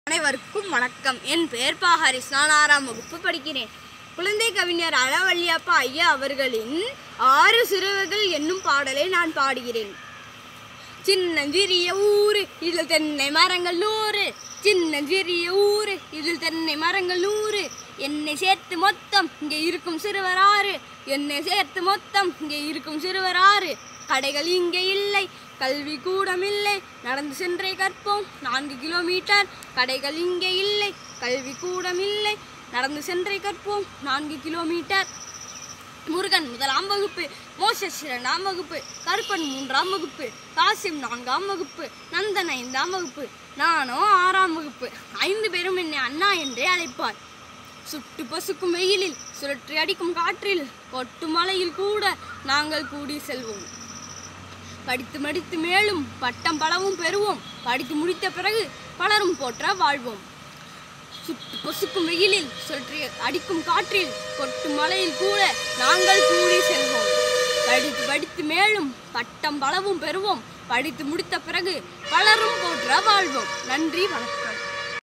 அனைவருக்கும் வணக்கம் என் பெயர் பா ஹரிஸ் நான் ஆறாம் வகுப்பு படிக்கிறேன் குழந்தை கவிஞர் அளவல்லியப்பா ஐயா அவர்களின் ஆறு சிறுவர்கள் என்னும் பாடலை நான் பாடுகிறேன் சின்னஞ்சிறிய ஊரு இதில் தென்னை மரங்கள் நூறு சின்னஞ்சிறிய ஊரு இதில் தென்னை மரங்கள் நூறு என்னை சேர்த்து மொத்தம் இங்கே இருக்கும் சிறுவர் ஆறு என்னை சேர்த்து மொத்தம் இங்கே இருக்கும் சிறுவர் ஆறு கடைகள் இங்கே இல்லை கல்வி கூடம் இல்லை நடந்து சென்றே கற்போம் நான்கு கிலோமீட்டர் கடைகள் இங்கே இல்லை கல்வி கூடம் இல்லை நடந்து சென்றே கற்போம் நான்கு கிலோமீட்டர் முருகன் முதலாம் வகுப்பு மோசஸ் இரண்டாம் வகுப்பு கருப்பன் மூன்றாம் வகுப்பு காசிம் நான்காம் வகுப்பு நந்தன் ஐந்தாம் வகுப்பு நானோ ஆறாம் வகுப்பு ஐந்து பேரும் என்னை அண்ணா என்றே அழைப்பார் சுட்டு பசுக்கும் வெயிலில் சுழற்றி அடிக்கும் காற்றில் கொட்டு மலையில் கூட நாங்கள் கூடி செல்வோம் படித்து மடித்து மேலும் பட்டம் பலவும் பெறுவோம் படித்து முடித்த பிறகு பலரும் போற்ற வாழ்வோம் சுட்டு பொசுக்கும் வெயிலில் சுற்றி அடிக்கும் காற்றில் கொட்டும் மலையில் கூட நாங்கள் கூடி செல்வோம் படித்து படித்து மேலும் பட்டம் பலவும் பெறுவோம் படித்து முடித்த பிறகு பலரும் போற்ற வாழ்வோம் நன்றி வணக்கம்